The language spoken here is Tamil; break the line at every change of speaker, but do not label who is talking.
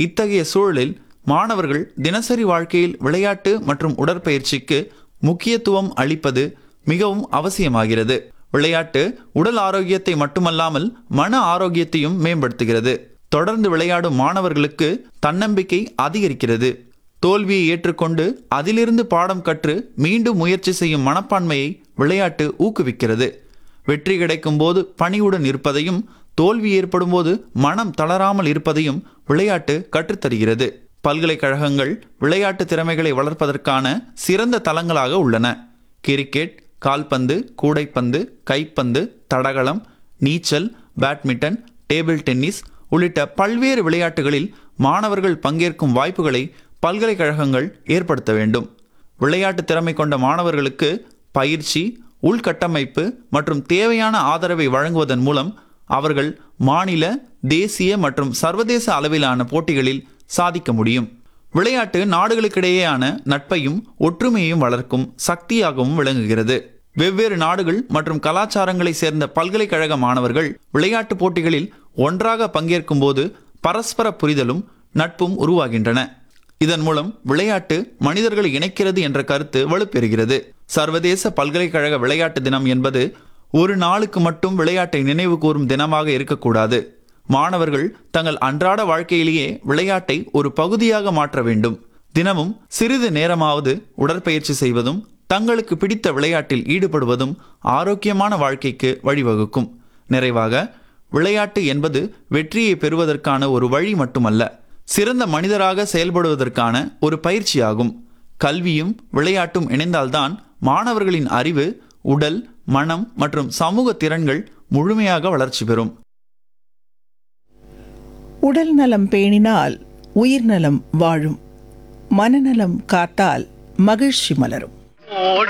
இத்தகைய சூழலில் மாணவர்கள் தினசரி வாழ்க்கையில் விளையாட்டு மற்றும் உடற்பயிற்சிக்கு முக்கியத்துவம் அளிப்பது மிகவும் அவசியமாகிறது விளையாட்டு உடல் ஆரோக்கியத்தை மட்டுமல்லாமல் மன ஆரோக்கியத்தையும் மேம்படுத்துகிறது தொடர்ந்து விளையாடும் மாணவர்களுக்கு தன்னம்பிக்கை அதிகரிக்கிறது தோல்வியை ஏற்றுக்கொண்டு அதிலிருந்து பாடம் கற்று மீண்டும் முயற்சி செய்யும் மனப்பான்மையை விளையாட்டு ஊக்குவிக்கிறது வெற்றி கிடைக்கும் போது பணிவுடன் இருப்பதையும் தோல்வி ஏற்படும் போது மனம் தளராமல் இருப்பதையும் விளையாட்டு கற்றுத்தருகிறது பல்கலைக்கழகங்கள் விளையாட்டு திறமைகளை வளர்ப்பதற்கான சிறந்த தளங்களாக உள்ளன கிரிக்கெட் கால்பந்து கூடைப்பந்து கைப்பந்து தடகளம் நீச்சல் பேட்மிண்டன் டேபிள் டென்னிஸ் உள்ளிட்ட பல்வேறு விளையாட்டுகளில் மாணவர்கள் பங்கேற்கும் வாய்ப்புகளை பல்கலைக்கழகங்கள் ஏற்படுத்த வேண்டும் விளையாட்டு திறமை கொண்ட மாணவர்களுக்கு பயிற்சி உள்கட்டமைப்பு மற்றும் தேவையான ஆதரவை வழங்குவதன் மூலம் அவர்கள் மாநில தேசிய மற்றும் சர்வதேச அளவிலான போட்டிகளில் சாதிக்க முடியும் விளையாட்டு நாடுகளுக்கிடையேயான நட்பையும் ஒற்றுமையையும் வளர்க்கும் சக்தியாகவும் விளங்குகிறது வெவ்வேறு நாடுகள் மற்றும் கலாச்சாரங்களை சேர்ந்த பல்கலைக்கழக மாணவர்கள் விளையாட்டுப் போட்டிகளில் ஒன்றாக பங்கேற்கும் போது பரஸ்பர புரிதலும் நட்பும் உருவாகின்றன இதன் மூலம் விளையாட்டு மனிதர்களை இணைக்கிறது என்ற கருத்து வலுப்பெறுகிறது சர்வதேச பல்கலைக்கழக விளையாட்டு தினம் என்பது ஒரு நாளுக்கு மட்டும் விளையாட்டை நினைவு கூறும் தினமாக இருக்கக்கூடாது மாணவர்கள் தங்கள் அன்றாட வாழ்க்கையிலேயே விளையாட்டை ஒரு பகுதியாக மாற்ற வேண்டும் தினமும் சிறிது நேரமாவது உடற்பயிற்சி செய்வதும் தங்களுக்கு பிடித்த விளையாட்டில் ஈடுபடுவதும் ஆரோக்கியமான வாழ்க்கைக்கு வழிவகுக்கும் நிறைவாக விளையாட்டு என்பது வெற்றியை பெறுவதற்கான ஒரு வழி மட்டுமல்ல சிறந்த மனிதராக செயல்படுவதற்கான ஒரு பயிற்சியாகும் கல்வியும் விளையாட்டும் இணைந்தால்தான் மாணவர்களின் அறிவு உடல் மனம் மற்றும் சமூக திறன்கள் முழுமையாக வளர்ச்சி பெறும்
உடல் நலம் பேணினால் உயிர் நலம் வாழும் மனநலம் காத்தால் மகிழ்ச்சி மலரும்
ஓடி